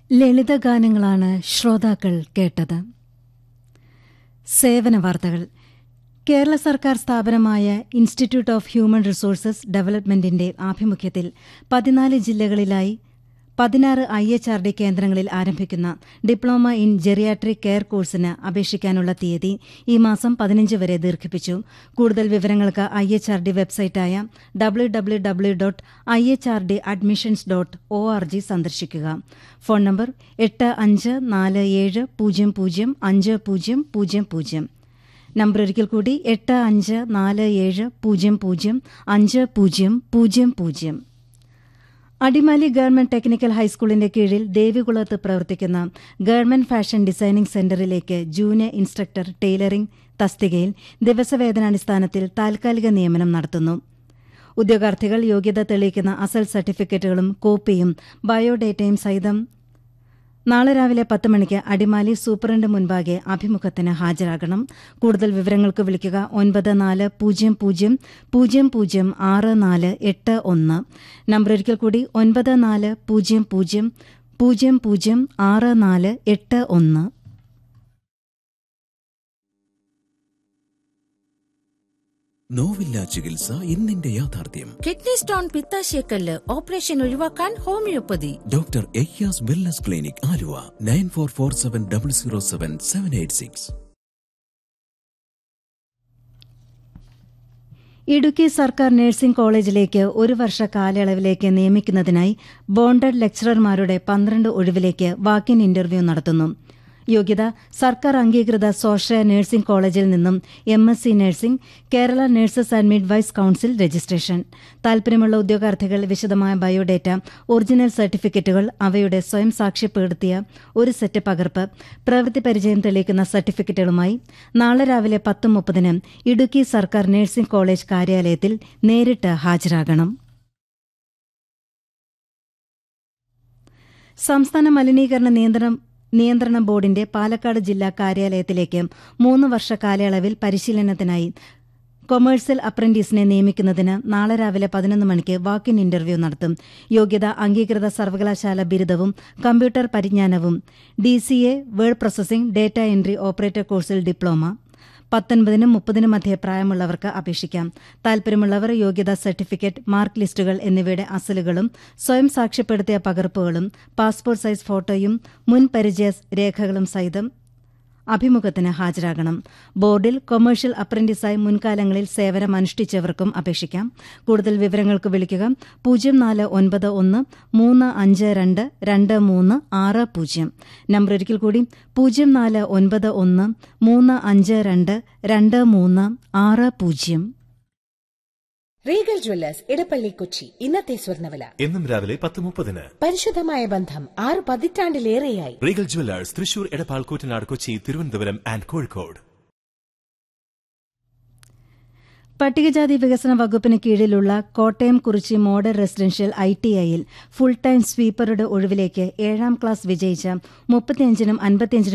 ലളിതഗാനങ്ങളാണ് ശ്രോതാക്കൾ കേട്ടത് സേവന വാർത്തകൾ കേരള സർക്കാർ സ്ഥാപനമായ ഇൻസ്റ്റിറ്റ്യൂട്ട് ഓഫ് ഹ്യൂമൻ റിസോഴ്സസ് ഡെവലപ്മെന്റിന്റെ ആഭിമുഖ്യത്തിൽ പതിനാല് ജില്ലകളിലായി പതിനാറ് ഐ എച്ച് ആർ ഡി കേന്ദ്രങ്ങളിൽ ആരംഭിക്കുന്ന ഡിപ്ലോമ ഇൻ ജെറിയാട്രിക് കെയർ കോഴ്സിന് അപേക്ഷിക്കാനുള്ള തീയതി ഈ മാസം പതിനഞ്ച് വരെ ദീർഘിപ്പിച്ചു കൂടുതൽ വിവരങ്ങൾക്ക് ഐ എച്ച് ആർ ഡി വെബ്സൈറ്റായ W W W dot I H R D admissions dot O R G സന്ദർശിക്കുക ഫോൺ നമ്പർ എട്ട് അഞ്ച് നാല് ഏഴ് പൂജ്യം പൂജ്യം അഞ്ച് പൂജ്യം പൂജ്യം പൂജ്യം നമ്പർ ഒരിക്കൽ കൂടി എട്ട് അഞ്ച് നാല് ഏഴ് പൂജ്യം പൂജ്യം അഞ്ച് പൂജ്യം പൂജ്യം പൂജ്യം അടിമാലി ഗവൺമെന്റ് ടെക്നിക്കൽ ഹൈസ്കൂളിന്റെ കീഴിൽ ദേവികുളത്ത് പ്രവർത്തിക്കുന്ന ഗവൺമെന്റ് ഫാഷൻ ഡിസൈനിംഗ് സെന്ററിലേക്ക് ജൂനിയർ ഇൻസ്ട്രക്ടർ ടൈലറിംഗ് തസ്തികയിൽ ദിവസവേതനാടിസ്ഥാനത്തിൽ താൽക്കാലിക നിയമനം നടത്തുന്നു ഉദ്യോഗാർത്ഥികൾ യോഗ്യത തെളിയിക്കുന്ന അസൽ സർട്ടിഫിക്കറ്റുകളും കോപ്പിയും ബയോഡേറ്റയും സഹിതം നാളെ രാവിലെ പത്ത് മണിക്ക് അടിമാലി സൂപ്രണ്ട് മുൻപാകെ അഭിമുഖത്തിന് ഹാജരാകണം കൂടുതൽ വിവരങ്ങൾക്ക് വിളിക്കുക ഒൻപത് നാല് പൂജ്യം പൂജ്യം പൂജ്യം പൂജ്യം ആറ് നാല് എട്ട് ഒന്ന് നമ്പർ ഒരിക്കൽ കൂടി ഒൻപത് നാല് പൂജ്യം പൂജ്യം പൂജ്യം പൂജ്യം ആറ് നാല് എട്ട് ഒന്ന് നോവില്ല ചികിത്സ ഇന്നിന്റെ യാഥാർത്ഥ്യം കിഡ്നി സ്റ്റോൺ പിത്താശയക്കല്ല് ഓപ്പറേഷൻ ഒഴിവാക്കാൻ ഹോമിയോപ്പതി ഡോക്ടർ എയ്യാസ് wellness clinic Aluva nine four four seven double zero seven seven eight six Idukki സർക്കാർ നഴ്സിംഗ് കോളേജിലേക്ക് ഒരു വർഷ കാലയളവിലേക്ക് നിയമിക്കുന്നതിനായി ബോണ്ടഡ് ലെക്ചറർമാരുടെ പന്ത്രണ്ട് ഒഴിവിലേക്ക് വാക്കിൻ ഇന്റർവ്യൂ നടത്തുന്നു യോഗ്യത സർക്കാർ അംഗീകൃത സ്വാശ്രയ നഴ്സിംഗ് കോളേജിൽ നിന്നും M S C nursing Kerala nurses and midwives council registration താൽപര്യമുള്ള ഉദ്യോഗാർത്ഥികൾ വിശദമായ ബയോഡേറ്റ ഒറിജിനൽ സർട്ടിഫിക്കറ്റുകൾ അവയുടെ സ്വയം സാക്ഷ്യപ്പെടുത്തിയ ഒരു സെറ്റ് പകർപ്പ് പ്രവൃത്തി പരിചയം തെളിയിക്കുന്ന സർട്ടിഫിക്കറ്റുകളുമായി നാളെ രാവിലെ പത്ത് മുപ്പതിന് ഇടുക്കി സർക്കാർ നഴ്സിംഗ് കോളേജ് കാര്യാലയത്തിൽ നേരിട്ട് ഹാജരാകണം സംസ്ഥാന മലിനീകരണ നിയന്ത്രണം നിയന്ത്രണ ബോർഡിന്റെ പാലക്കാട് ജില്ലാ കാര്യാലയത്തിലേക്ക് മൂന്ന് വർഷ കാലയളവിൽ പരിശീലനത്തിനായി കൊമേഴ്സ്യൽ അപ്രന്റീസിനെ നിയമിക്കുന്നതിന് നാളെ രാവിലെ പതിനൊന്ന് മണിക്ക് വാക്കിൻ ഇന്റർവ്യൂ നടത്തും യോഗ്യത അംഗീകൃത സർവകലാശാല ബിരുദവും കമ്പ്യൂട്ടർ പരിജ്ഞാനവും D C A word processing data entry operator കോഴ്സിൽ ഡിപ്ലോമ പത്തൊൻപതിനും മുപ്പതിനും മധ്യേ പ്രായമുള്ളവർക്ക് അപേക്ഷിക്കാം താൽപര്യമുള്ളവർ യോഗ്യതാ സർട്ടിഫിക്കറ്റ് മാർക്ക് ലിസ്റ്റുകൾ എന്നിവയുടെ അസലുകളും സ്വയം സാക്ഷ്യപ്പെടുത്തിയ പകർപ്പുകളും പാസ്പോർട്ട് സൈസ് ഫോട്ടോയും മുൻ പരിചയ രേഖകളും സഹിതം അഭിമുഖത്തിന് ഹാജരാകണം ബോർഡിൽ കൊമേഴ്ഷ്യൽ അപ്രന്റീസായി മുൻകാലങ്ങളിൽ സേവനം അനുഷ്ഠിച്ചവർക്കും അപേക്ഷിക്കാം കൂടുതൽ വിവരങ്ങൾക്ക് വിളിക്കുക പൂജ്യം നാല് ഒൻപത് ഒന്ന് മൂന്ന് അഞ്ച് രണ്ട് രണ്ട് മൂന്ന് ആറ് പൂജ്യം നമ്പർ ഒരിക്കൽ കൂടി പൂജ്യം നാല് ഒൻപത് ഒന്ന് മൂന്ന് അഞ്ച് രണ്ട് രണ്ട് മൂന്ന് ആറ് പൂജ്യം റീഗൽ ജ്വല്ലേഴ്സ് ഇടപ്പള്ളി കൊച്ചി ഇന്നത്തെ സ്വർണ്ണവില എന്നും രാവിലെ പത്ത് മുപ്പതിന് പരിശുദ്ധമായ ബന്ധം ആറ് പതിറ്റാണ്ടിലേറെയായി Regal jewellers Thrissur Edappal Koottanad Kochi Thiruvananthapuram and Kozhikode പട്ടികജാതി വികസന വകുപ്പിന് കീഴിലുള്ള Kottayam Kurichi model residential I T ഐയിൽ ഫുൾ ടൈം സ്വീപ്പറുടെ ഒഴിവിലേക്ക് ഏഴാം ക്ലാസ് വിജയിച്ച മുപ്പത്തിയഞ്ചിനും അൻപത്തിയഞ്ചിനും